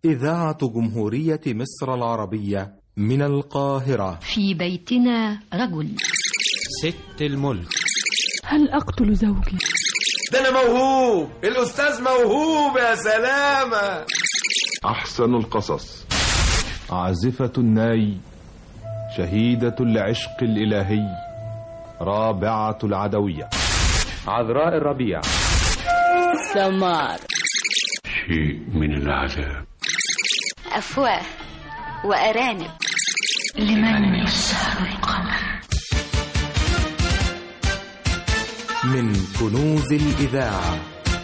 إذاعة جمهورية مصر العربية من القاهرة في بيتنا رجل ست الملك هل أقتل زوجي؟ ده أنا موهوب الأستاذ موهوب يا سلامة أحسن القصص عازفة الناي شهيدة العشق الإلهي رابعة العدوية عذراء الربيع سمار شيء من العذاب أفواه وأرانب لمن يسهر القمر من كنوز الإذاعة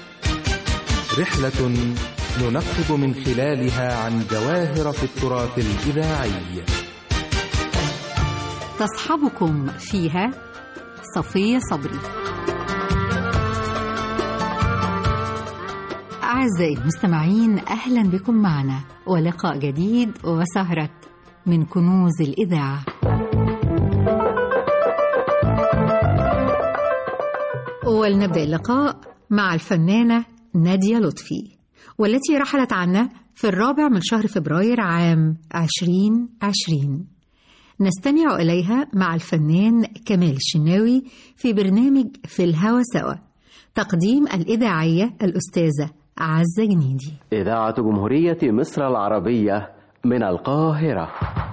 رحلة ننقب من خلالها عن جواهر في التراث الإذاعي تصحبكم فيها صفية صبري أعزائي المستمعين أهلا بكم معنا ولقاء جديد وسهرة من كنوز الإذاعة ولنبدأ اللقاء مع الفنانة نادية لطفي والتي رحلت عنا في الرابع من شهر فبراير عام 2020 نستمع إليها مع الفنان كمال الشناوي في برنامج في الهوى سوا تقديم الإذاعية الأستاذة عزة جنيدي إذاعة جمهورية مصر العربية من القاهرة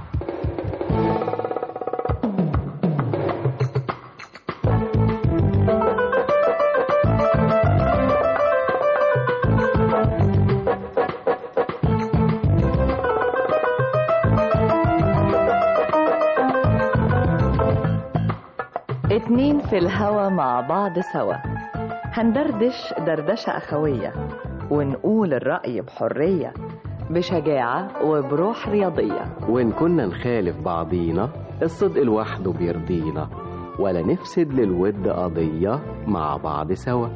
اتنين في الهوا مع بعض سوا هندردش دردشة أخوية ونقول الرأي بحرية بشجاعة وبروح رياضية وإن كنا نخالف بعضينا الصدق لوحده بيرضينا ولا نفسد للود قضية مع بعض سوا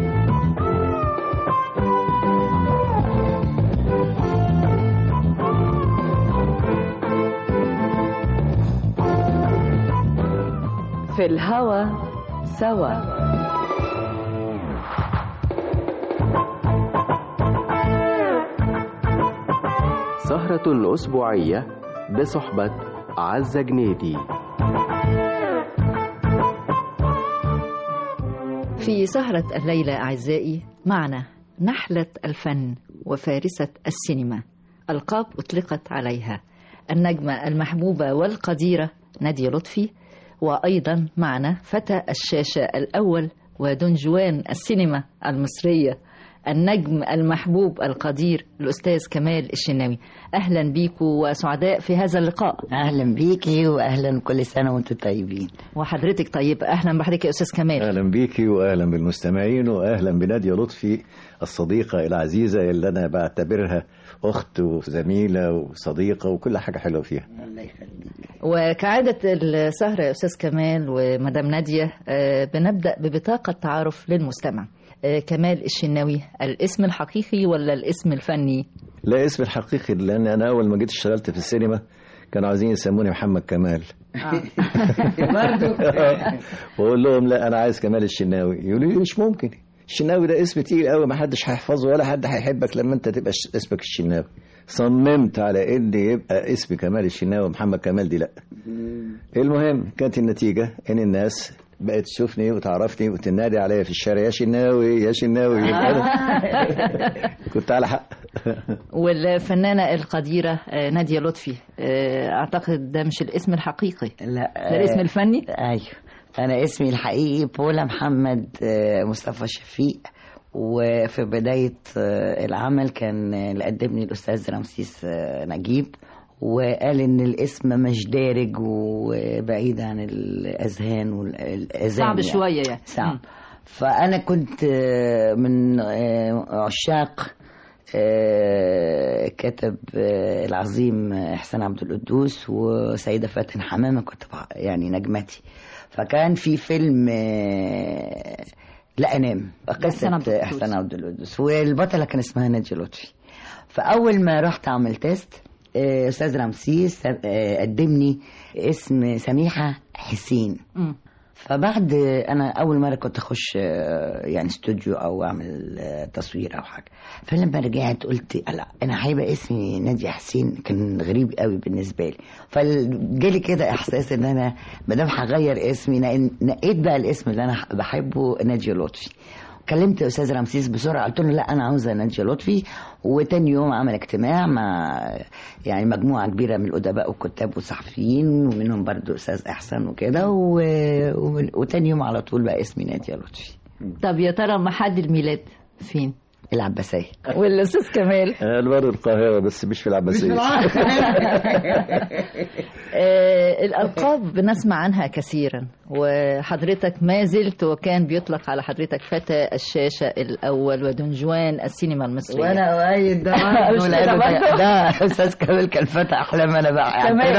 في الهوا سوا سهرة أسبوعية بصحبة عزة جنيدي في سهرة الليلة أعزائي معنا نحلة الفن وفارسة السينما ألقاب أطلقت عليها النجمة المحبوبة والقديرة نادية لطفي وأيضا معنا فتى الشاشة الأول ودنجوان السينما المصرية النجم المحبوب القدير الأستاذ كمال الشناوي أهلا بيكوا وسعداء في هذا اللقاء أهلا بيكي وأهلا كل سنة وأنتم طيبين وحضرتك طيب أهلا بحضرتك يا أستاذ كمال أهلا بيكي وأهلا بالمستمعين وأهلا بنادية لطفي الصديقة العزيزة اللي أنا بعتبرها أخت وزميلة وصديقة وكل حاجة حلوة فيها الله يخليك وكعادة السهرة يا أستاذ كمال ومدام نادية بنبدأ ببطاقة تعارف للمستمع كمال الشناوي الاسم الحقيقي ولا الاسم الفني لا اسم الحقيقي لان انا اول ما جيت اشتغلت في السينما كانوا عايزين يسموني محمد كمال برضه واقول لهم لا انا عايز كمال الشناوي يقولوا لي مش ممكن الشناوي ده اسم تقيل قوي ما حدش هيحفظه ولا حد هيحبك لما انت تبقى اسمك الشناوي صممت على ان يبقى اسمي كمال الشناوي محمد كمال دي لا المهم كانت النتيجه ان الناس بقت تشوفني وتعرفني وتنادي عليا في الشارع يا شناوي يا شناوي كنت على حق والفنانة القديرة نادية لطفي أعتقد ده مش الاسم الحقيقي لا ده الاسم الفني أيوه أنا اسمي الحقيقي بولا محمد مصطفى شفيق وفي بداية العمل كان اللي قدمني الأستاذ رمسيس نجيب وقال ان الاسم مش دارج وبعيد عن الاذهان والاذان صعب يعني. شويه يعني صعب فانا كنت من عشاق كتب العظيم احسان عبد القدوس وسيده فاتن حمامه كنت يعني نجمتي فكان في فيلم لا انام قصه احسان عبد القدوس والبطله كان اسمها ناديه لطفي فاول ما رحت اعمل تيست استاذ رمسيس قدمني اسم سميحه حسين فبعد انا اول مره كنت اخش آه، يعني استوديو او اعمل آه، تصوير او حاجه فلما رجعت قلت لا انا هيبقى اسمي ناديه حسين كان غريب قوي بالنسبه لي فجالي كده احساس ان انا ما دام هغير اسمي نق- نقيت بقى الاسم اللي انا بحبه ناديه لطفي كلمت استاذ رمسيس بسرعه قلت له لا انا عاوزه ناديه لطفي وتاني يوم عمل اجتماع مع يعني مجموعه كبيره من الادباء والكتاب والصحفيين ومنهم برضو استاذ احسن وكده و... و... وتاني يوم على طول بقى اسمي ناديه لطفي طب يا ترى محل الميلاد فين؟ العباسيه والاستاذ كمال انا برضه القاهره بس مش في العباسيه آه، الألقاب بنسمع عنها كثيرا وحضرتك ما زلت وكان بيطلق على حضرتك فتى الشاشة الأول ودنجوان السينما المصرية وانا اؤيد ده مش برضه كده لأنه برضه؟ ده استاذ كمال كان فتى احلام انا بقى كمان.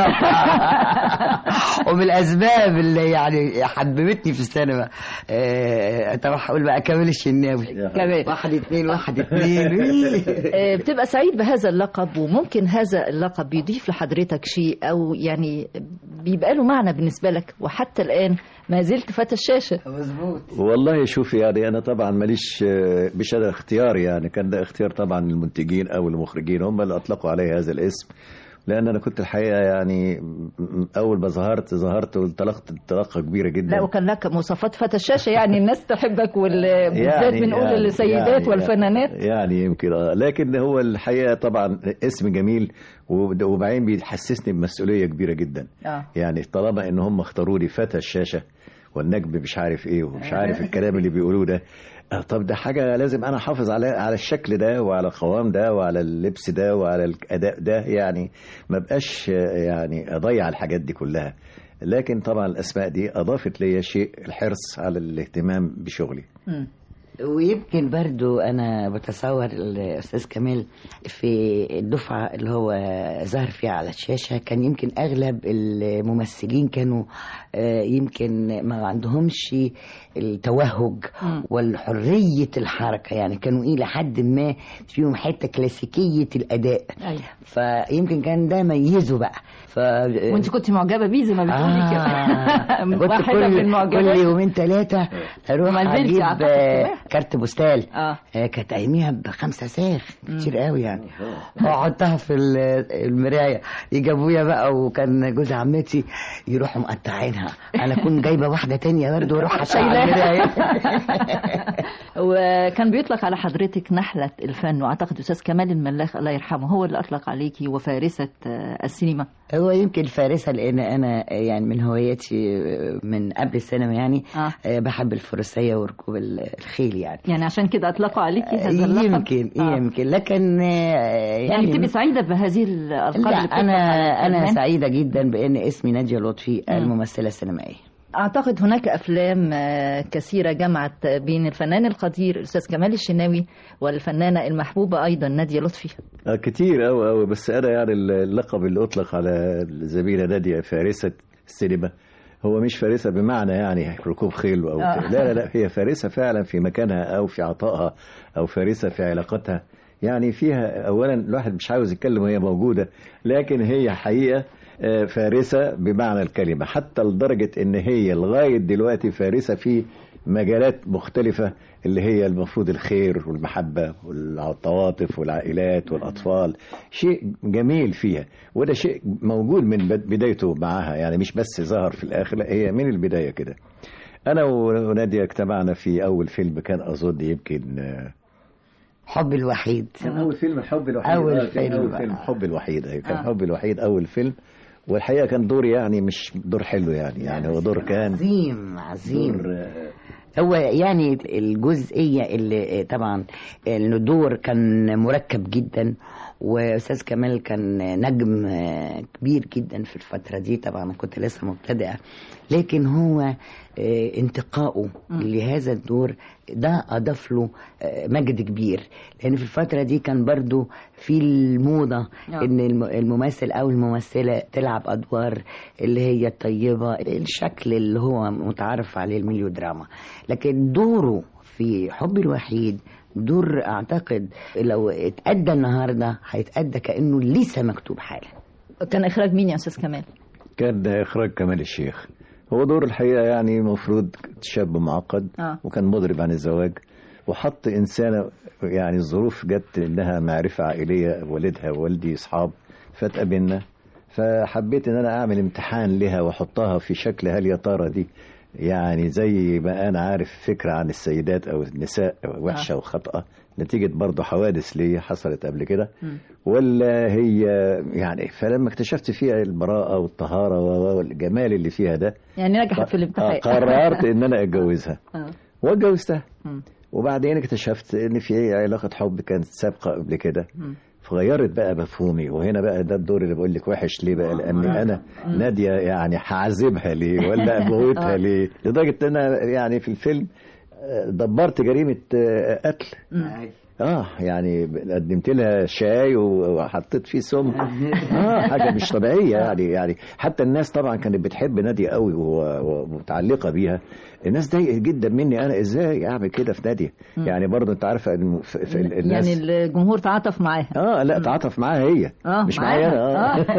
اعتراف. ومن الاسباب اللي يعني حببتني في السينما آه، طب هقول بقى كمال الشناوي كمان. واحد اتنين واحد اتنين آه، بتبقى سعيد بهذا اللقب وممكن هذا اللقب بيضيف لحضرتك شيء أو يعني بيبقى له معنى بالنسبة لك وحتى الآن ما زلت فتى الشاشة مظبوط والله شوفي يعني انا طبعا ماليش آه، مش هذا اختيار يعني كان ده اختيار طبعا المنتجين او المخرجين هم اللي اطلقوا عليه هذا الاسم لان انا كنت الحقيقه يعني م- م- اول ما ظهرت ظهرت وانطلقت انطلاقه كبيره جدا لا وكان لك مواصفات فتى الشاشة يعني الناس تحبك وبالذات بنقول يعني- السيدات يعني- والفنانات يعني يمكن اه لكن هو الحقيقه طبعا اسم جميل وب- وبعدين بيحسسني بمسؤوليه كبيره جدا آه. يعني طالما ان هم اختاروا لي فتى الشاشه والنجم مش عارف ايه ومش عارف الكلام اللي بيقولوه ده آه، طب ده حاجه لازم انا احافظ على على الشكل ده وعلى القوام ده وعلى اللبس ده وعلى الاداء ده يعني ما بقاش آه، يعني اضيع الحاجات دي كلها لكن طبعا الاسماء دي اضافت لي شيء الحرص على الاهتمام بشغلي ويمكن برضو انا بتصور الاستاذ كمال في الدفعه اللي هو ظهر فيها على الشاشه كان يمكن اغلب الممثلين كانوا آه، يمكن ما عندهمش التوهج والحريه الحركه يعني كانوا ايه لحد ما فيهم حته كلاسيكيه الاداء أيوة. فيمكن كان ده ميزه بقى ف وانت كنت معجبة بيه زي ما بتقولي كده آه. كنت واحدة كل من كل المعجبات يومين ثلاثة أروح ما زلت أجيب أعتقد آه، كمان. كارت بوستال اه آه، كانت أياميها بخمسة ساغ كتير قوي يعني وأحطها في ال- المراية يجي أبويا بقى وكان جوز عمتي يروحوا مقطعينها أنا كنت جايبة واحدة تانية برضه وأروح أشيل المراية وكان بيطلق على حضرتك نحلة الفن واعتقد استاذ كمال الملاخ الله يرحمه هو اللي اطلق عليكي وفارسة آه، السينما هو يمكن فارسة لأن أنا يعني من هواياتي من قبل السينما يعني آه. بحب الفروسية وركوب الخيل يعني يعني عشان كده اطلقوا عليكي هذا اللقب يمكن آه. يمكن لكن آه، يعني, يعني بتبقي سعيدة بهذه الألقاب لا اللي بتطلق انا على انا الفنان؟ سعيده جدا بان اسمي ناديه لطفي مم. الممثله السينمائيه أعتقد هناك أفلام آه، كثيرة جمعت بين الفنان القدير الأستاذ كمال الشناوي والفنانة المحبوبة أيضا نادية لطفي آه، كتير أوي أوي بس أنا يعني اللقب اللي أطلق على الزميلة نادية فارسة السينما هو مش فارسة بمعنى يعني ركوب خيل أو آه. لا لا لا هي فارسة فعلا في مكانها أو في عطائها أو فارسة في علاقتها يعني فيها أولا الواحد مش عاوز يتكلم وهي موجودة لكن هي حقيقة آه، فارسة بمعنى الكلمة حتى لدرجة إن هي لغاية دلوقتي فارسة في مجالات مختلفة اللي هي المفروض الخير والمحبة والعواطف والعائلات والأطفال شيء جميل فيها وده شيء موجود من بد- بدايته معاها يعني مش بس ظهر في الآخر لا هي من البداية كده أنا ونادية اجتمعنا في أول فيلم كان أظن يمكن آه، حب الوحيد كان أول فيلم الحب الوحيد أول آه، كان فيلم أول بقى. فيلم حب الوحيد أيوة كان آه. حب الوحيد أول فيلم والحقيقة كان دور يعني مش دور حلو يعني يعني هو دور كان عظيم عظيم دور آه، هو يعني الجزئيه اللي طبعا الدور كان مركب جدا واستاذ كمال كان نجم كبير جدا في الفتره دي طبعا انا كنت لسه مبتدئه لكن هو انتقائه لهذا الدور ده اضاف له مجد كبير لان في الفتره دي كان برضو في الموضه آه. ان الم- الممثل او الممثله تلعب ادوار اللي هي الطيبه الشكل اللي هو متعارف عليه الميليو دراما لكن دوره في حب الوحيد دور اعتقد لو اتأدى النهارده هيتأدى كانه لسه مكتوب حالا كان إخراج مين يا أستاذ كمال؟ كان ده إخراج كمال الشيخ هو دور الحقيقة يعني المفروض شاب معقد آه. وكان مضرب عن الزواج وحط إنسانة يعني الظروف جت إنها معرفة عائلية والدها ووالدي أصحاب فتقابلنا فحبيت إن أنا أعمل امتحان لها وأحطها في شكل هل يا ترى دي يعني زي ما أنا عارف فكرة عن السيدات أو النساء وحشة آه. وخطأة نتيجة برضه حوادث لي حصلت قبل كده مم. ولا هي يعني فلما اكتشفت فيها البراءة والطهارة والجمال اللي فيها ده يعني نجحت في الامتحان آه، قررت ان انا اتجوزها آه. واتجوزتها مم. وبعدين اكتشفت ان في علاقه حب كانت سابقه قبل كده مم. فغيرت بقى مفهومي وهنا بقى ده الدور اللي بقول لك وحش ليه بقى لاني انا مم. ناديه يعني هعذبها ليه ولا اموتها آه. ليه لدرجه ان انا يعني في الفيلم آه، دبرت جريمه آه، قتل مم. اه يعني قدمت لها شاي وحطيت فيه سم اه حاجه مش طبيعيه يعني يعني حتى الناس طبعا كانت بتحب ناديه قوي و- ومتعلقه بيها الناس ضايقت جدا مني انا ازاي اعمل كده في ناديه مم. يعني برضه انت عارفه الم- في في الناس يعني الجمهور تعاطف معاها اه لا تعاطف معاها هي اه مش معايا انا اه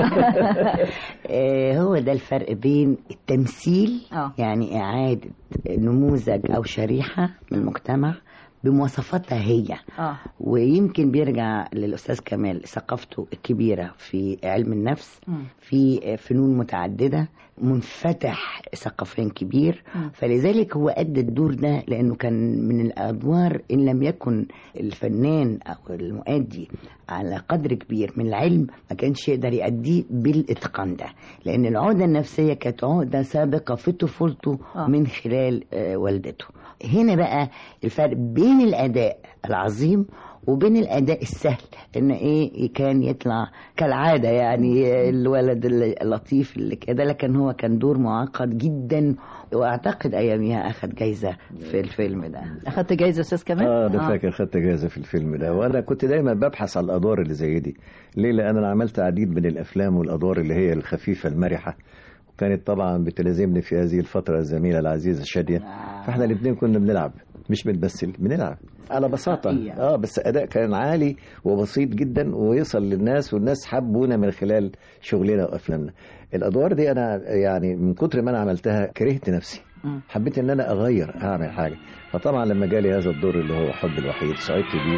آه، هو ده الفرق بين التمثيل آه. يعني إعادة نموذج أو شريحة من المجتمع بمواصفاتها هي اه ويمكن بيرجع للأستاذ كمال ثقافته الكبيرة في علم النفس مم. في فنون متعددة منفتح ثقافيا كبير مم. فلذلك هو أدى الدور ده لأنه كان من الأدوار إن لم يكن الفنان أو المؤدي على قدر كبير من العلم ما كانش يقدر يأديه بالإتقان ده لأن العقدة النفسية كانت عقدة سابقة في طفولته آه. من خلال آه، والدته هنا بقى الفرق بين الأداء العظيم وبين الاداء السهل ان ايه كان يطلع كالعاده يعني الولد اللطيف اللي كده لكن هو كان دور معقد جدا واعتقد اياميها اخذ جايزه في الفيلم ده اخدت جايزه استاذ كمال اه ده فاكر خدت جائزه في الفيلم ده وانا كنت دايما ببحث على الادوار اللي زي دي ليه لان انا عملت عديد من الافلام والادوار اللي هي الخفيفه المرحه وكانت طبعا بتلازمني في هذه الفتره الزميله العزيزه شاديه فاحنا الاثنين كنا بنلعب مش بنمثل بنلعب على بساطه اه بس اداء كان عالي وبسيط جدا ويصل للناس والناس حبونا من خلال شغلنا وافلامنا الادوار دي انا يعني من كتر ما انا عملتها كرهت نفسي مم. حبيت ان انا اغير اعمل حاجه فطبعا لما جالي هذا الدور اللي هو حب الوحيد سعدت بيه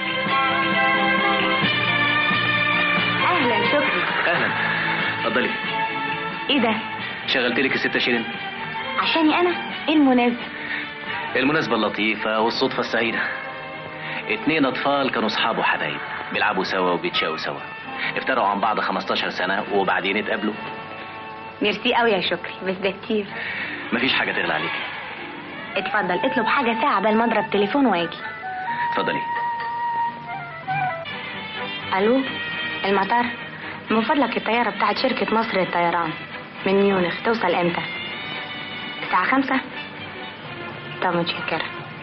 اهلا شكري اهلا اتفضلي ايه ده شغلت لك الستة شيرين عشاني انا ايه المناسبه المناسبة اللطيفة والصدفة السعيدة اتنين اطفال كانوا اصحاب وحبايب بيلعبوا سوا وبيتشاقوا سوا افترقوا عن بعض 15 سنة وبعدين اتقابلوا ميرسي قوي يا شكري بس ده كتير مفيش حاجة تغلى عليكي اتفضل اطلب حاجه ساعه بال ما اضرب تليفون واجي اتفضلي الو المطار من فضلك الطياره بتاعت شركه مصر للطيران من ميونخ توصل امتى الساعه خمسة طب متشكره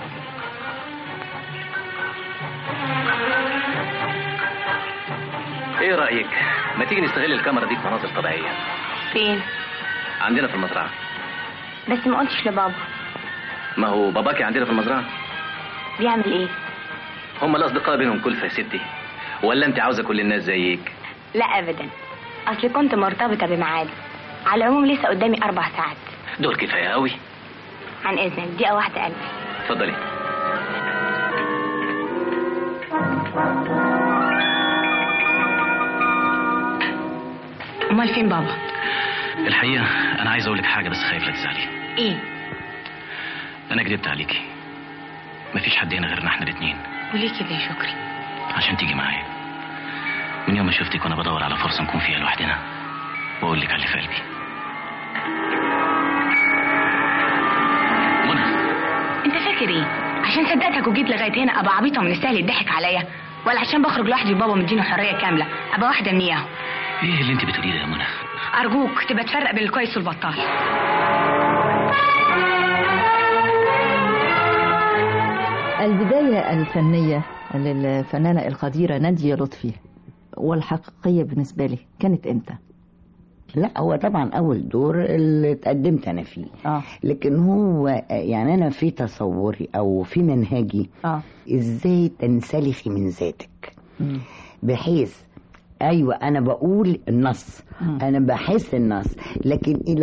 ايه رأيك ما تيجي نستغل الكاميرا دي في مناظر طبيعية فين عندنا في المزرعة بس ما قلتش لبابا ما هو باباكي عندنا في المزرعة بيعمل ايه هم الأصدقاء بينهم كلفة يا ستي ولا أنت عاوزة كل الناس زيك لا ابدا اصلي كنت مرتبطه بميعاد على العموم لسه قدامي اربع ساعات دول كفاية قوي عن اذنك دقيقه واحده قلبي اتفضلي امال فين بابا الحقيقة أنا عايز أقول لك حاجة بس خايف لا تزعلي ايه أنا كدبت عليكي مفيش حد هنا غيرنا احنا الاتنين وليه كده يا شكري عشان تيجي معايا من يوم ما شفتك وانا بدور على فرصه نكون فيها لوحدنا واقول لك على اللي في قلبي انت فاكر ايه عشان صدقتك وجيت لغايه هنا ابقى عبيطه من السهل يضحك عليا ولا عشان بخرج لوحدي وبابا مديني حريه كامله ابقى واحده من اياهم ايه اللي انت بتقوليه ده يا منى ارجوك تبقى تفرق بين الكويس والبطال البداية الفنية للفنانة القديرة نادية لطفي والحقيقية بالنسبة لي كانت امتى؟ لا هو طبعا اول دور اللي اتقدمت انا فيه آه. لكن هو يعني انا في تصوري او في منهجي آه. ازاي تنسلخي من ذاتك مم. بحيث ايوه انا بقول النص مم. انا بحس النص لكن الى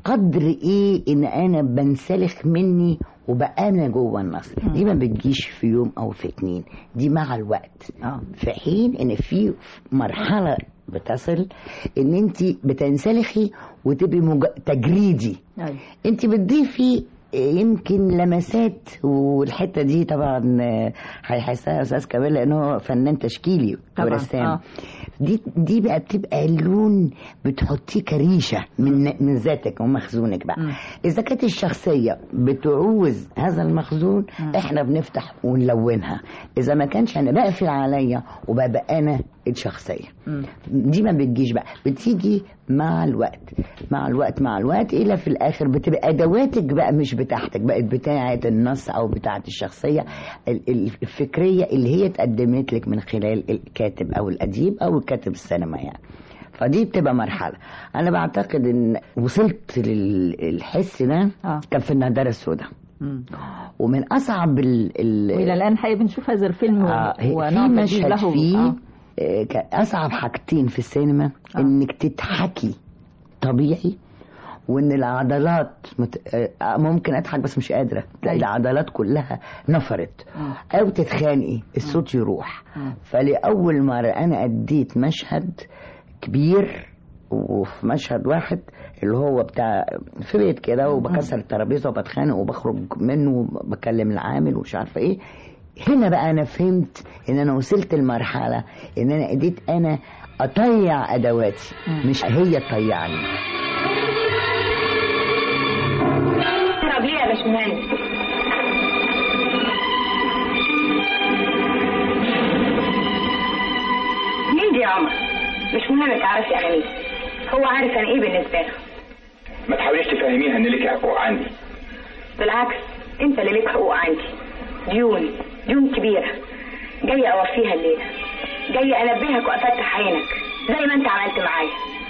قدر ايه ان انا بنسلخ مني وبقى انا جوه النص دي ما بتجيش في يوم او في اتنين دي مع الوقت آه. في حين ان في مرحله بتصل ان انت بتنسلخي وتبقي مج... تجريدي أيوة. انت بتضيفي يمكن لمسات والحته دي طبعا آه، هيحسها استاذ كمال لانه فنان تشكيلي طبعاً، ورسام آه. دي دي بقى بتبقى لون بتحطيه كريشه من من ذاتك ومخزونك بقى اذا كانت الشخصيه بتعوز هذا المخزون احنا بنفتح ونلونها اذا ما كانش انا بقفل عليا وببقى انا الشخصيه دي ما بتجيش بقى بتيجي مع الوقت مع الوقت مع الوقت الى في الاخر بتبقى ادواتك بقى مش بتاعتك بقت بتاعه النص او بتاعه الشخصيه ال- ال- الفكريه اللي هي اتقدمت لك من خلال الكاتب او الاديب او الكاتب السينما يعني فدي بتبقى مرحله انا بعتقد ان وصلت للحس ده كان في النضاره السوداء ومن اصعب ال ال والى الان حقيقة بنشوف هذا الفيلم آه في ونعم مشهد له فيه آه. آه. كان اصعب حاجتين في السينما آه. انك تضحكي طبيعي وان العضلات مت... آه، ممكن اضحك بس مش قادره تلاقي العضلات كلها نفرت او تتخانقي الصوت يروح فلاول مره انا اديت مشهد كبير وفي مشهد واحد اللي هو بتاع في بيت كده وبكسر الترابيزه وبتخانق وبخرج منه وبكلم العامل ومش عارفه ايه هنا بقى انا فهمت ان انا وصلت لمرحله ان انا قدرت انا اطيع ادواتي مش هي تطيعني طب ليه يا باشمهندس مين دي يا عمر مش مهم تعرفي انا مين هو عارف انا ايه بالنسبه له ما تحاوليش تفهميها ان ليكي حقوق عندي بالعكس انت اللي ليك حقوق عندي ديون ديون كبيره جاي اوفيها الليله جاي انبهك وافتح عينك زي ما انت عملت معايا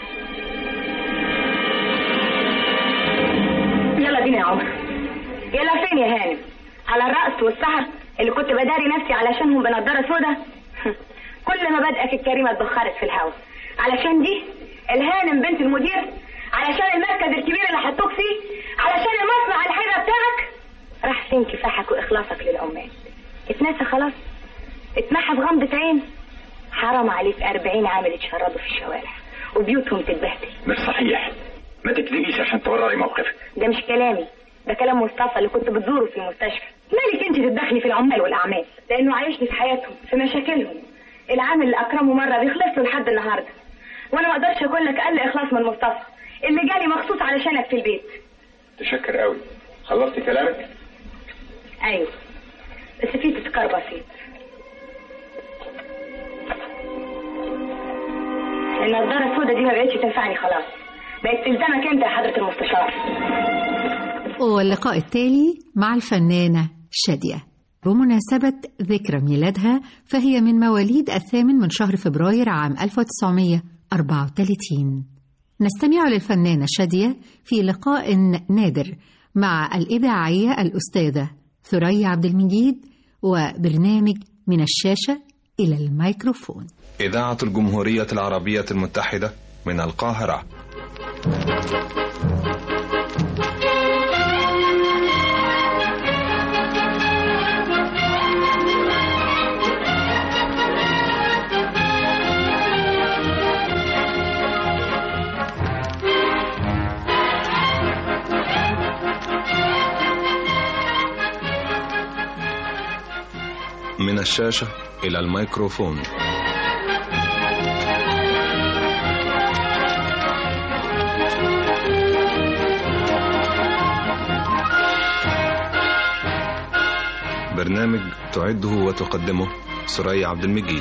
يلا بينا يا عمر يلا فين يا هانم على الرقص والسهر اللي كنت بداري نفسي علشانهم بنضاره سودا كل مبادئك الكريمه اتبخرت في الهوا علشان دي الهانم بنت المدير علشان المركز الكبير اللي حطوك فيه علشان المصنع الحيرة بتاعك راح فين كفاحك واخلاصك للعمال اتنسى خلاص اتمحى في غمضة عين حرام عليك أربعين عامل يتشردوا في الشوارع وبيوتهم تتبهدل مش صحيح ما تكذبيش عشان تبرري موقفك ده مش كلامي ده كلام مصطفى اللي كنت بتزوره في المستشفى مالك انت تتدخلي في العمال والاعمال لانه عايشني في حياتهم في مشاكلهم العامل اللي اكرمه مره بيخلص له لحد النهارده وانا ما اقدرش اقول لك اقل اخلاص من مصطفى اللي جالي مخصوص علشانك في البيت تشكر قوي خلصتي كلامك ايوه بس في تذكار بسيط النضاره السوداء دي ما بقتش تنفعني خلاص بقت تلزمك انت يا حضره المستشار واللقاء التالي مع الفنانة شادية بمناسبة ذكرى ميلادها فهي من مواليد الثامن من شهر فبراير عام 1934 نستمع للفنانة شادية في لقاء نادر مع الإذاعية الأستاذة ثريا عبد المجيد وبرنامج من الشاشة إلى الميكروفون إذاعة الجمهورية العربية المتحدة من القاهرة من الشاشة إلى الميكروفون برنامج تعده وتقدمه سرية عبد المجيد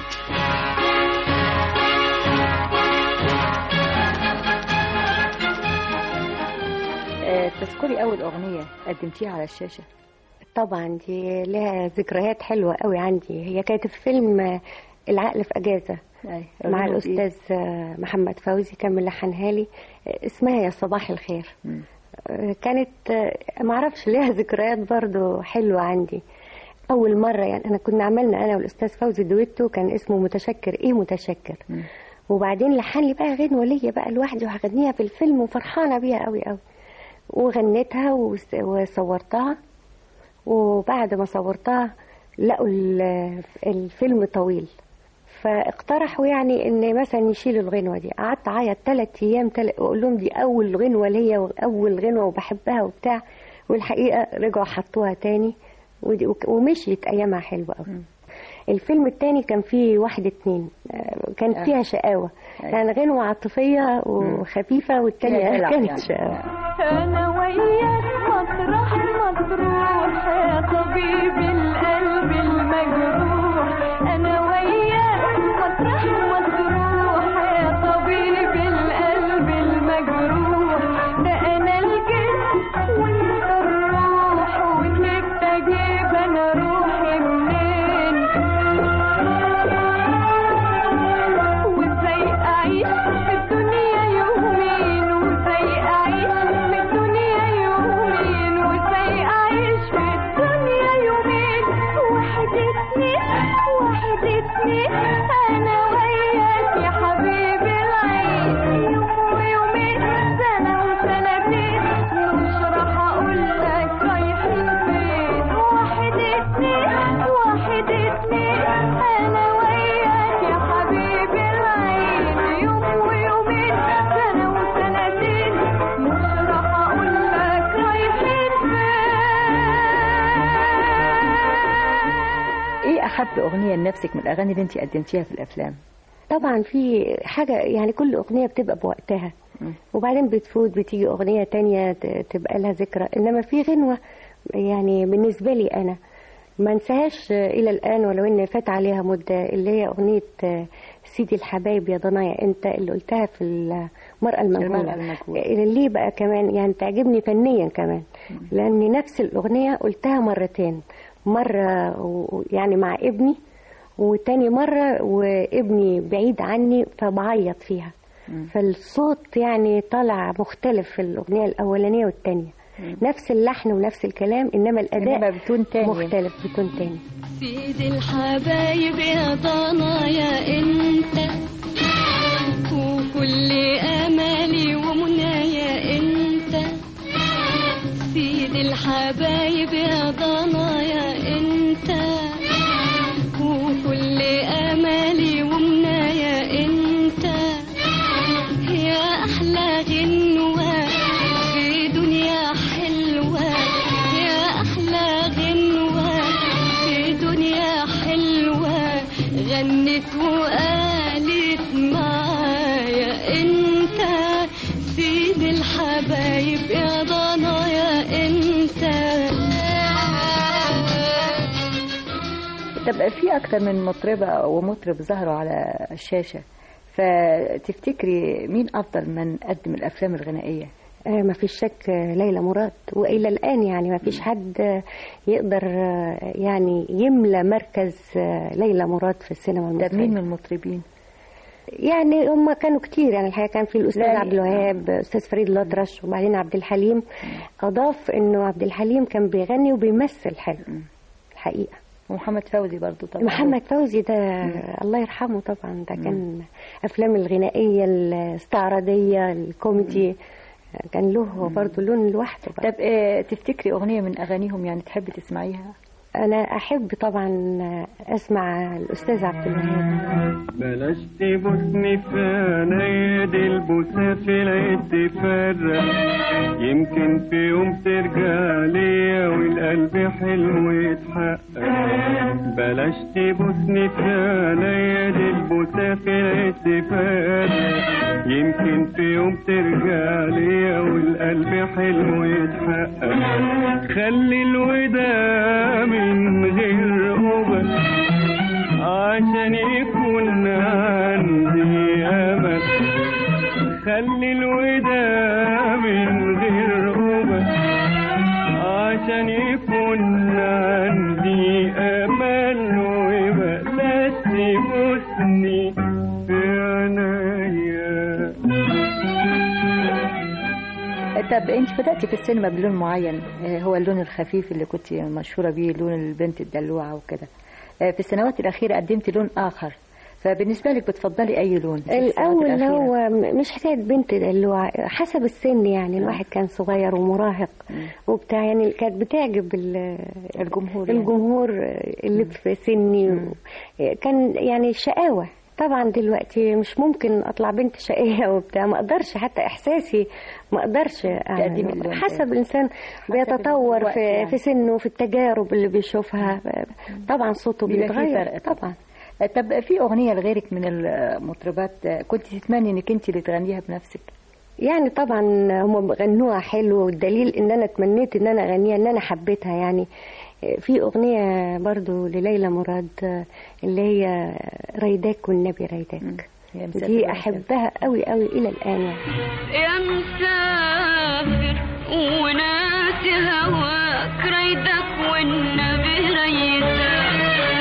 آه، تذكري أول أغنية قدمتيها على الشاشة طبعا دي لها ذكريات حلوة قوي عندي هي كانت في فيلم آه، العقل في أجازة مع أغنية إيه؟ الأستاذ آه، محمد فوزي كان ملحنها لي آه، اسمها يا صباح الخير آه، كانت آه، معرفش ليها ذكريات برضو حلوة عندي أول مرة يعني أنا كنا عملنا أنا والأستاذ فوزي دويتو كان اسمه متشكر إيه متشكر وبعدين لحن لي بقى غنوة ليا بقى لوحدي وهغنيها في الفيلم وفرحانة بيها قوي قوي وغنيتها وس- وصورتها وبعد ما صورتها لقوا ال- الفيلم طويل فاقترحوا يعني ان مثلا يشيلوا الغنوه دي قعدت اعيط ثلاث ايام تل... واقول لهم دي اول غنوه ليا واول غنوه وبحبها وبتاع والحقيقه رجعوا حطوها تاني ودي... وك- ومشيت ايامها حلوه قوي الفيلم التاني كان فيه واحد اتنين آه، كانت آه. فيها شقاوة كان غنوة عاطفية وخفيفة فيها والتانية دلع كانت يعني. شقاوة أنا وياك مطرح مطروح يا طبيب القلب المجروح أنا وياك مطرح مطروح يا طبيب القلب المجروح ده أنا الجسم وأنت الروح وتلف أجيب أنا روحي منين وإزاي أعيش في الدنيا يومين وإزاي أعيش في الدنيا يومين وإزاي أعيش في الدنيا يومين واحد اتنين واحد اتنين أنا وياك يا حبيبي العين يوم ويومين سنة وسنتين مش راح أقول لك رايحين فين واحد اتنين واحد اتنين أنا وياك يا حبيبي العين يوم ويومين سنة وسنتين مش راح أقول لك رايحين ايه احب اغنيه لنفسك من الاغاني اللي انت قدمتيها في الافلام طبعا في حاجة يعني كل أغنية بتبقى بوقتها وبعدين بتفوت بتيجي أغنية تانية ت- تبقى لها ذكرى إنما في غنوة يعني بالنسبة لي أنا ما انساهاش إلى الآن ولو إن فات عليها مدة اللي هي أغنية سيدي الحبايب يا ضنايا أنت اللي قلتها في المرأة المجهولة المرأة المجهولة. ليه بقى كمان يعني تعجبني فنيا كمان لأن نفس الأغنية قلتها مرتين مرة و- يعني مع ابني وتاني مرة وابني بعيد عني فبعيط فيها فالصوت يعني طالع مختلف في الأغنية الأولانية والتانية نفس اللحن ونفس الكلام إنما الأداء إنما بتون تاني. مختلف بتون تاني سيد الحبايب يا ضنايا انت وكل امالي ومنايا انت سيد الحبايب يا ضنايا انت وكل امالي ومنايا انت يا احلى غنوه في دنيا حلوه يا احلى غنوه في دنيا حلوه غنت وقالت معايا انت سيد الحبايب يا ضنايا انت طب في اكتر من مطربه ومطرب ظهروا على الشاشه فتفتكري مين افضل من قدم الافلام الغنائيه آه، ما فيش شك آه، ليلى مراد والى الان يعني ما فيش حد آه، يقدر آه، يعني يملى مركز آه، ليلى مراد في السينما طب المصريه مين من المطربين يعني هم كانوا كتير يعني الحقيقه كان في الاستاذ لا، عبد الوهاب استاذ فريد الأطرش وبعدين عبد الحليم اضاف انه عبد الحليم كان بيغني وبيمثل حلو الحقيقه ومحمد فوزي برضو طبعا محمد فوزي ده الله يرحمه طبعا ده كان افلام الغنائيه الاستعراضيه الكوميدي كان له برضه لون لوحده بقى. طب آه، تفتكري اغنيه من اغانيهم يعني تحبي تسمعيها انا احب طبعا اسمع الاستاذ عبد الوهاب بلاش تبوسني في عينيا دي البوسة في العيد تفرق يمكن في يوم ترجع ليا والقلب حلو يتحقق بلاش تبوسني في عينيا دي البوسة في العيد تفرق يمكن في يوم ترجع ليا والقلب حلو يتحقق خلي الوداع من غير قبل عشان يكون عندي أمل خلي الوداع من غير قبل عشان يكون عندي أمل وبلاش تبوسني في عينيا طب انت بدأتي في السينما بلون معين آه، هو اللون الخفيف اللي كنت مشهورة بيه لون البنت الدلوعة وكده آه، في السنوات الأخيرة قدمت لون آخر فبالنسبة لك بتفضلي أي لون في الساعات الاول الأخيرة؟ هو م- مش حكايه بنت دلوعه حسب السن يعني الواحد كان صغير ومراهق وبتاع يعني كانت بتعجب ال- الجمهور يعني. الجمهور اللي في سني و- كان يعني شقاوه طبعا دلوقتي مش ممكن اطلع بنت شقيه وبتاع ما اقدرش حتى احساسي ما اقدرش تقدمي أعمله. اللون حسب الانسان بيتطور الوقت في, يعني. في سنه في التجارب اللي بيشوفها طبعا صوته بيبقى في بيتغير فرق طبعا طب في أغنية لغيرك من المطربات كنت تتمني إنك أنت اللي تغنيها بنفسك يعني طبعا هم غنوها حلو والدليل ان انا تمنيت ان انا اغنيها ان انا حبيتها يعني في اغنيه برضو لليلى مراد اللي هي ريداك والنبي ريداك يا مسافر دي يا احبها قوي قوي الى الان يعني يا مسافر وناسي هواك ريدك والنبي ريدك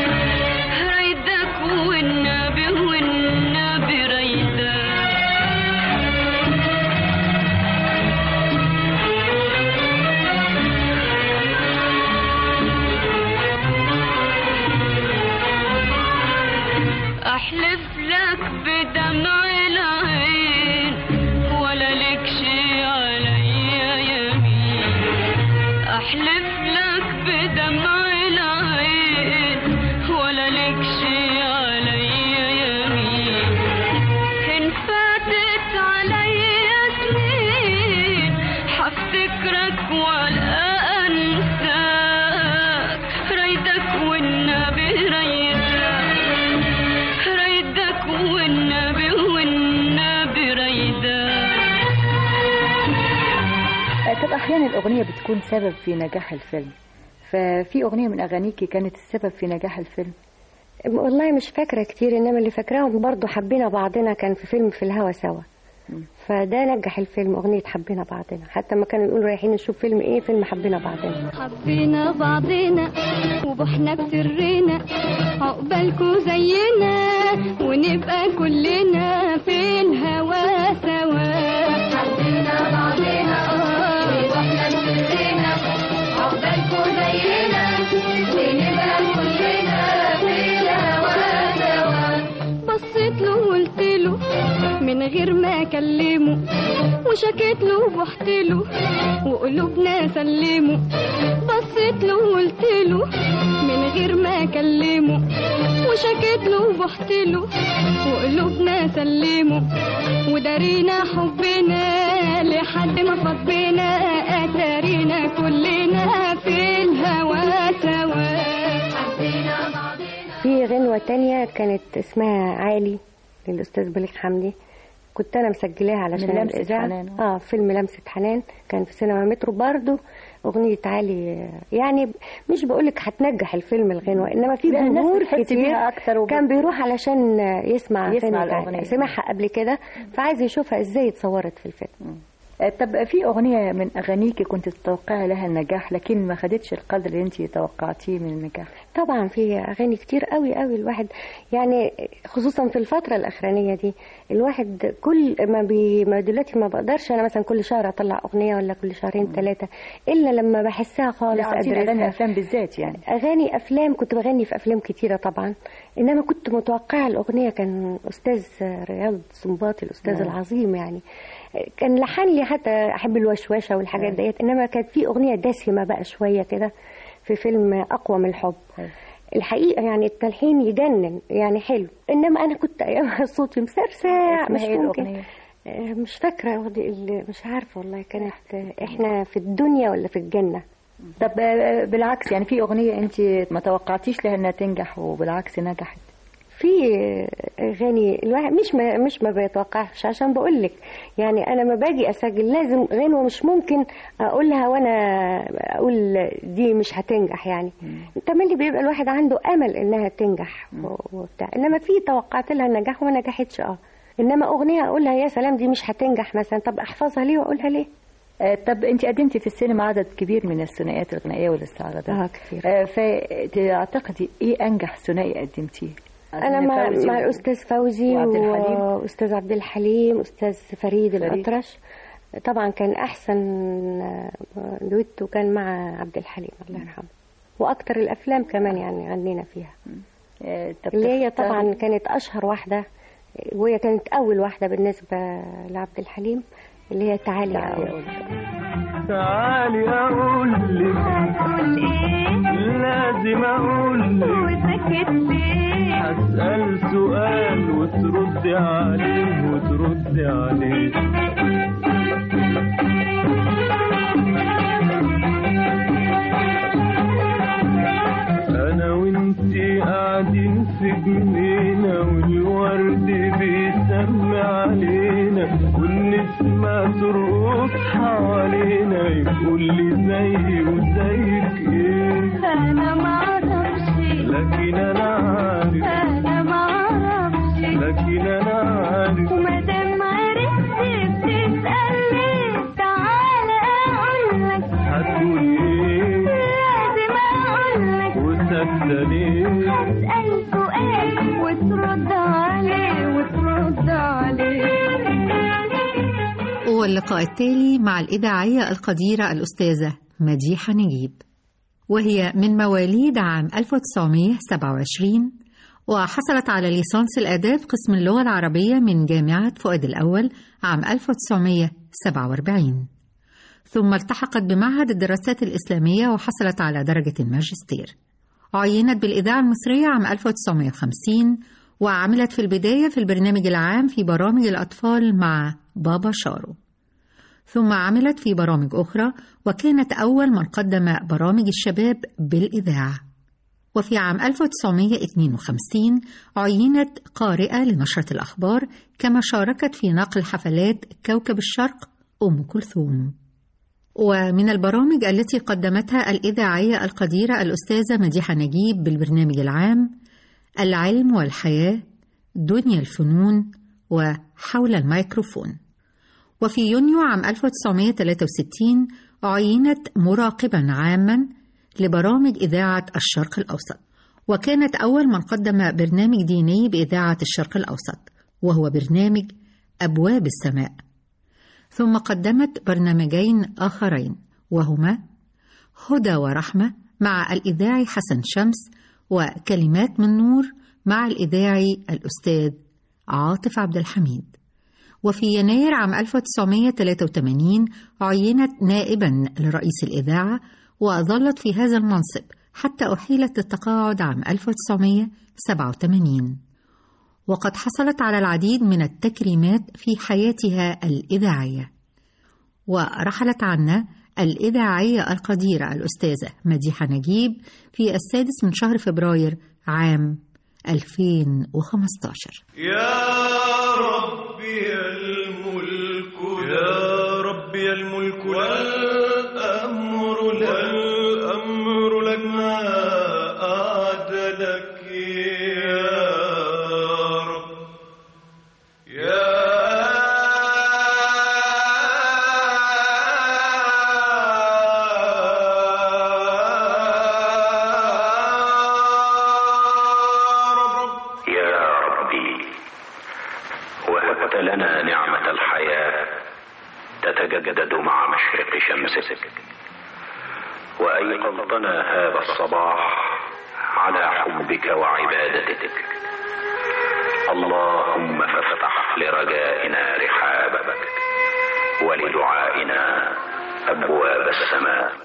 ريدك والنبي والنبي ريدك احلف لك بدمع العين ولا لك شي عليا يمين احلف لك بدمع العين ولا لك شي عليا يمين ان فاتت عليا سنين حفتكرك ولا انساك ريدك والنبي ريدك ريدك والنبي والنبي ريدك طب أحيانا الأغنية بتكون سبب في نجاح الفيلم ففي أغنية من أغانيكي كانت السبب في نجاح الفيلم والله مش فاكره كتير انما اللي فاكراهم برضو حبينا بعضنا كان في فيلم في الهوا سوا فده نجح الفيلم اغنيه حبينا بعضنا حتى ما كانوا يقولوا رايحين نشوف فيلم ايه فيلم حبينا بعضنا حبينا بعضنا وبحنا بسرنا عقبالكوا زينا ونبقى كلنا في الهوا سوا حبينا بعضنا وبحنا بسرنا عقبالكوا زينا ونبقى كلنا في الهوا سوا بصيت له وقلت له من غير ما اكلمه وشكيت له وبحت له وقلوبنا سلمه بصيت له وقلت له من غير ما اكلمه وشكيت له وبحت له وقلوبنا سلمه ودارينا حبنا لحد ما فضينا اتارينا كلنا في الهوا سوا حبينا بعضنا في غنوة تانية كانت اسمها عالي للأستاذ بليغ حمدي كنت أنا مسجلاها علشان من لمسة الإذاعة. حنان. اه فيلم لمسة حنان كان في سينما مترو برضو أغنية عالي يعني مش بقولك هتنجح الفيلم الغنوة إنما في لا، الناس جمهور بتحس كتير بيها أكتر وب- كان بيروح علشان يسمع يسمع غنوة عالي. الأغنية. سمعها قبل كده فعايز يشوفها إزاي اتصورت في الفيلم آه، طب في أغنية من أغانيكي كنت تتوقعي لها النجاح لكن ما خدتش القدر اللي أنت توقعتيه من النجاح طبعا في اغاني كتير قوي قوي الواحد يعني خصوصا في الفتره الاخرانيه دي الواحد كل ما بي ما دلوقتي ما بقدرش انا مثلا كل شهر اطلع اغنيه ولا كل شهرين ثلاثه الا لما بحسها خالص لا عايزين أدرسها. أغاني أفلام بالذات يعني اغاني افلام كنت بغني في افلام كتيره طبعا انما كنت متوقعه الاغنيه كان استاذ رياض سنباطي الاستاذ نعم. العظيم يعني كان لحن لي حتى احب الوشوشه والحاجات ديت انما كانت في اغنيه دسمه بقى شويه كده في فيلم اقوى من الحب الحقيقه يعني التلحين يجنن يعني حلو انما انا كنت ايامها صوتي مسرسع مش اسمها إيه ممكن الأغنية؟ آه، مش فاكره أغنية اللي- مش عارفه والله كانت آه، احنا في الدنيا ولا في الجنه طب آه، بالعكس يعني في أغنية أنت ما توقعتيش لها إنها تنجح وبالعكس نجحت في اغاني الواحد مش ما مش ما بيتوقعش عشان بقول لك يعني انا ما باجي اسجل لازم غنوه مش ممكن اقولها وانا اقول دي مش هتنجح يعني تملي بيبقى الواحد عنده امل انها تنجح و- وبتاع انما في توقعت لها النجاح وما نجحتش اه انما اغنيه اقولها يا سلام دي مش هتنجح مثلا طب احفظها ليه واقولها ليه آه، طب انت قدمتي في السينما عدد كبير من الثنائيات الغنائيه والاستعراضات اه كتير آه، فتعتقدي ايه انجح ثنائي قدمتيه انا مع, فوزي مع و- الاستاذ فوزي وعبد الحليم. واستاذ عبد الحليم استاذ فريد, فريد. الاطرش طبعا كان احسن دويتو كان مع عبد الحليم الله يرحمه واكتر الافلام كمان يعني غنينا فيها اللي هي طبعا كانت اشهر واحده وهي كانت اول واحده بالنسبه لعبد الحليم اللي هي تعالي اقول تعالي اقول لك هتقول ايه لازم اقول لك وسكت ليه هسأل سؤال وتردي عليه وتردي عليه انا وانتي قاعدين في جنينة والورد بيسمي علينا والنسمة ترقص حوالينا يقول لي زيي وزيك ايه انا معرفش لكن انا عارف انا معرفش لكن انا عارف ومادام عرفت بتسألني تعالى اقولك هتقول ايه لازم اقولك وساكتة ليه هسأل سؤال وترد عليه وترد عليه واللقاء التالي مع الإذاعية القديرة الأستاذة مديحة نجيب وهي من مواليد عام 1927 وحصلت على ليسانس الآداب قسم اللغة العربية من جامعة فؤاد الأول عام 1947 ثم التحقت بمعهد الدراسات الإسلامية وحصلت على درجة الماجستير عينت بالإذاعة المصرية عام 1950 وعملت في البداية في البرنامج العام في برامج الأطفال مع بابا شارو ثم عملت في برامج أخرى وكانت أول من قدم برامج الشباب بالإذاعة وفي عام 1952 عينت قارئة لنشرة الأخبار كما شاركت في نقل حفلات كوكب الشرق أم كلثوم ومن البرامج التي قدمتها الإذاعية القديرة الأستاذة مديحة نجيب بالبرنامج العام العلم والحياة دنيا الفنون وحول الميكروفون وفي يونيو عام 1963 عينت مراقبا عاما لبرامج إذاعة الشرق الأوسط وكانت أول من قدم برنامج ديني بإذاعة الشرق الأوسط وهو برنامج أبواب السماء ثم قدمت برنامجين آخرين وهما هدى ورحمة مع الإذاعي حسن شمس وكلمات من نور مع الإذاعي الأستاذ عاطف عبد الحميد وفي يناير عام 1983 عينت نائبا لرئيس الإذاعة وظلت في هذا المنصب حتى أحيلت للتقاعد عام 1987 وقد حصلت على العديد من التكريمات في حياتها الإذاعية ورحلت عنا الإذاعية القديرة الأستاذة مديحة نجيب في السادس من شهر فبراير عام 2015 يا ربي الملك يا ربي الملك والأمر لك والأمر لك ما أعدلك يا رب يا يا ربي وهبت لنا نعمة الحياة تتجدد مع مشرق شمسك وأيقظتنا هذا الصباح على حبك وعبادتك اللهم فافتح لرجائنا رحابك ولدعائنا أبواب السماء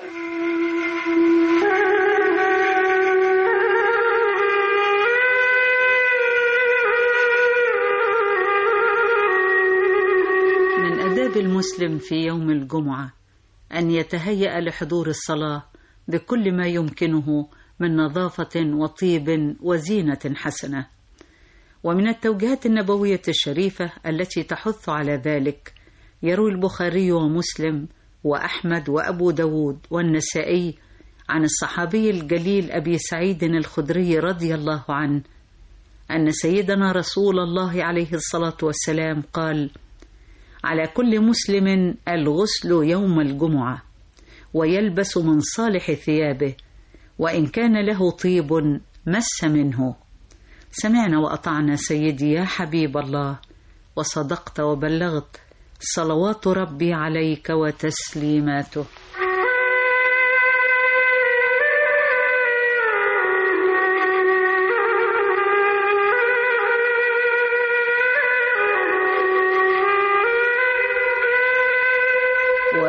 من آداب المسلم في يوم الجمعة أن يتهيأ لحضور الصلاة بكل ما يمكنه من نظافة وطيب وزينة حسنة ومن التوجيهات النبوية الشريفة التي تحث على ذلك يروي البخاري ومسلم وأحمد وأبو داود والنسائي عن الصحابي الجليل أبي سعيد الخدري رضي الله عنه أن سيدنا رسول الله عليه الصلاة والسلام قال على كل مسلم الغسل يوم الجمعة ويلبس من صالح ثيابه وإن كان له طيب مس منه سمعنا وأطعنا سيدي يا حبيب الله وصدقت وبلغت صلوات ربي عليك وتسليماته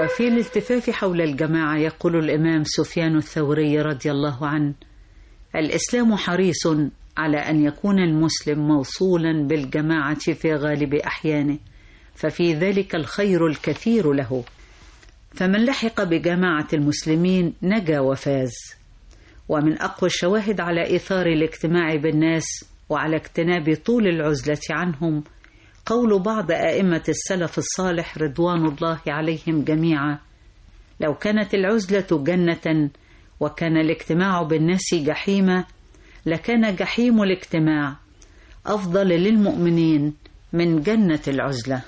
وفي الالتفاف حول الجماعة يقول الإمام سفيان الثوري رضي الله عنه الإسلام حريص على أن يكون المسلم موصولا بالجماعة في غالب أحيانه ففي ذلك الخير الكثير له فمن لحق بجماعة المسلمين نجا وفاز ومن أقوى الشواهد على إيثار الاجتماع بالناس وعلى اجتناب طول العزلة عنهم قول بعض أئمة السلف الصالح رضوان الله عليهم جميعا لو كانت العزلة جنة وكان الاجتماع بالناس جحيما لكان جحيم الاجتماع أفضل للمؤمنين من جنة العزلة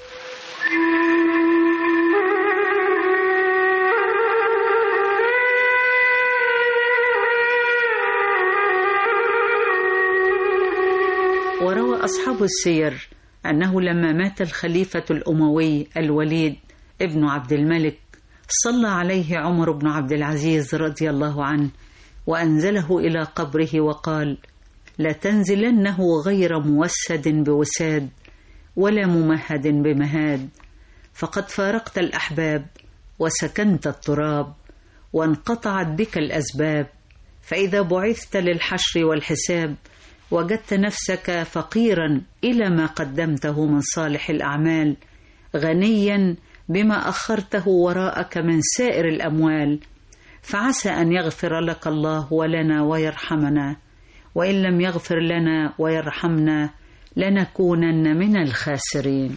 وروى أصحاب السير أنه لما مات الخليفة الأموي الوليد ابن عبد الملك صلى عليه عمر بن عبد العزيز رضي الله عنه وأنزله إلى قبره وقال لتنزلنه غير موسد بوساد ولا ممهد بمهاد فقد فارقت الأحباب وسكنت التراب وانقطعت بك الأسباب فإذا بعثت للحشر والحساب وجدت نفسك فقيرا إلى ما قدمته من صالح الأعمال غنيا بما أخرته وراءك من سائر الأموال فعسى أن يغفر لك الله ولنا ويرحمنا وإن لم يغفر لنا ويرحمنا لنكونن من الخاسرين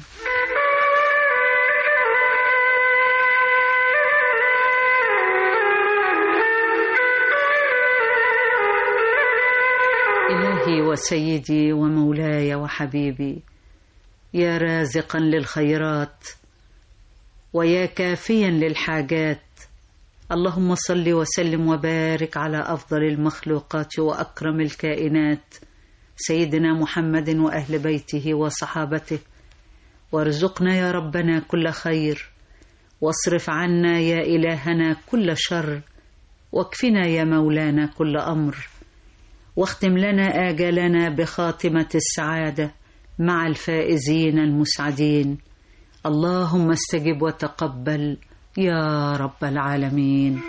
إلهي وسيدي ومولاي وحبيبي يا رازقا للخيرات ويا كافيا للحاجات اللهم صل وسلم وبارك على أفضل المخلوقات وأكرم الكائنات سيدنا محمد وأهل بيته وصحابته وارزقنا يا ربنا كل خير واصرف عنا يا إلهنا كل شر واكفنا يا مولانا كل أمر واختم لنا آجالنا بخاتمة السعادة مع الفائزين المسعدين اللهم استجب وتقبل يا رب العالمين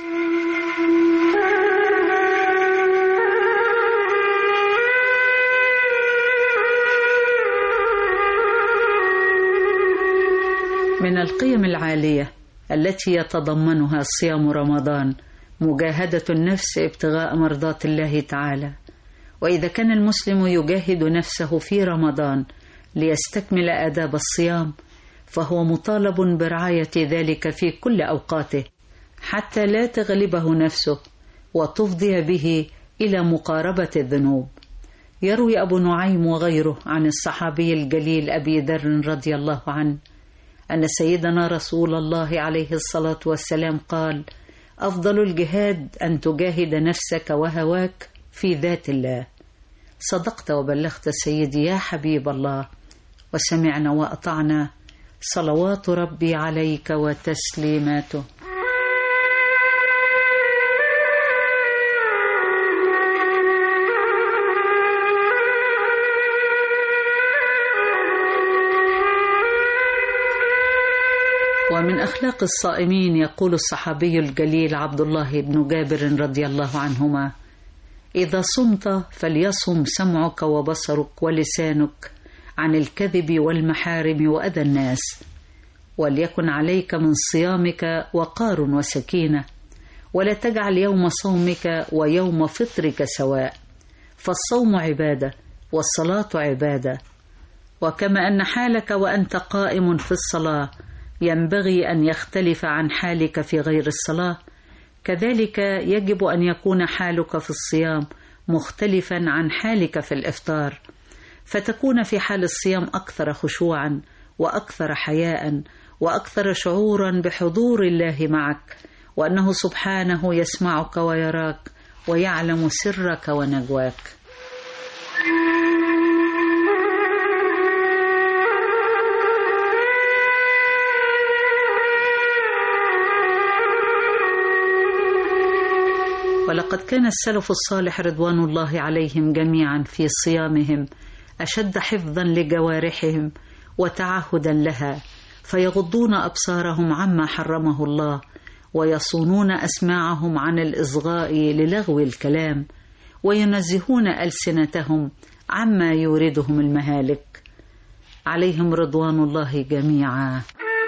من القيم العالية التي يتضمنها صيام رمضان مجاهدة النفس ابتغاء مرضات الله تعالى وإذا كان المسلم يجاهد نفسه في رمضان ليستكمل آداب الصيام فهو مطالب برعاية ذلك في كل أوقاته حتى لا تغلبه نفسه وتفضي به إلى مقاربة الذنوب يروي أبو نعيم وغيره عن الصحابي الجليل أبي ذر رضي الله عنه أن سيدنا رسول الله عليه الصلاة والسلام قال أفضل الجهاد أن تجاهد نفسك وهواك في ذات الله صدقت وبلغت سيدي يا حبيب الله وسمعنا وأطعنا صلوات ربي عليك وتسليماته ومن أخلاق الصائمين يقول الصحابي الجليل عبد الله بن جابر رضي الله عنهما إذا صمت فليصم سمعك وبصرك ولسانك عن الكذب والمحارم وأذى الناس وليكن عليك من صيامك وقار وسكينة ولا تجعل يوم صومك ويوم فطرك سواء فالصوم عبادة والصلاة عبادة وكما أن حالك وأنت قائم في الصلاة ينبغي أن يختلف عن حالك في غير الصلاة كذلك يجب أن يكون حالك في الصيام مختلفا عن حالك في الإفطار فتكون في حال الصيام أكثر خشوعا وأكثر حياء وأكثر شعورا بحضور الله معك وأنه سبحانه يسمعك ويراك ويعلم سرك ونجواك ولقد كان السلف الصالح رضوان الله عليهم جميعا في صيامهم أشد حفظا لجوارحهم وتعهدا لها فيغضون أبصارهم عما حرمه الله ويصونون أسماعهم عن الإصغاء للغو الكلام وينزهون ألسنتهم عما يوردهم المهالك عليهم رضوان الله جميعا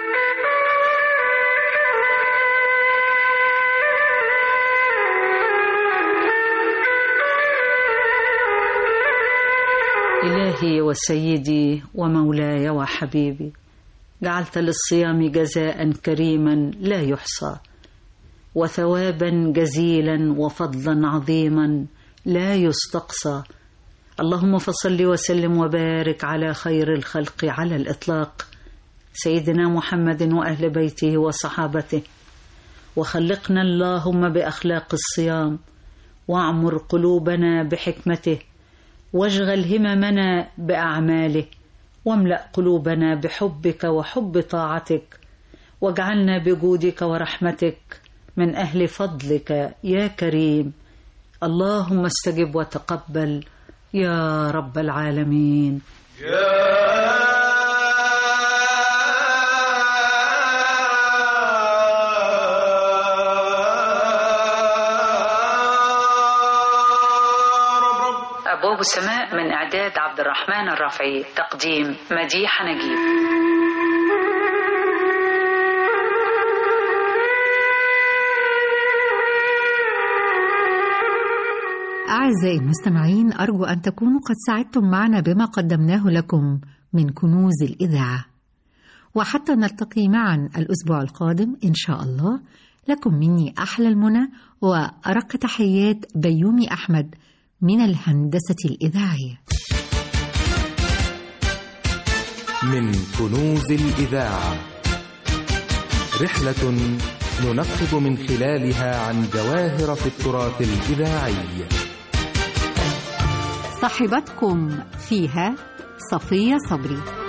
إلهي وسيدي ومولاي وحبيبي جعلت للصيام جزاء كريما لا يحصى وثوابا جزيلا وفضلا عظيما لا يستقصى اللهم فصل وسلم وبارك على خير الخلق على الإطلاق سيدنا محمد وأهل بيته وصحابته وخلقنا اللهم بأخلاق الصيام واعمر قلوبنا بحكمته واشغل هممنا بأعماله واملأ قلوبنا بحبك وحب طاعتك واجعلنا بجودك ورحمتك من أهل فضلك يا كريم اللهم استجب وتقبل يا رب العالمين أبواب السماء من إعداد عبد الرحمن الرافعي تقديم مديحة نجيب أعزائي المستمعين أرجو أن تكونوا قد سعدتم معنا بما قدمناه لكم من كنوز الإذاعة وحتى نلتقي معا الأسبوع القادم إن شاء الله لكم مني أحلى المنى وأرق تحيات بيومي أحمد من الهندسة الإذاعية من كنوز الإذاعة رحلة ننقب من خلالها عن جواهر في التراث الإذاعي صاحبتكم فيها صفية صبري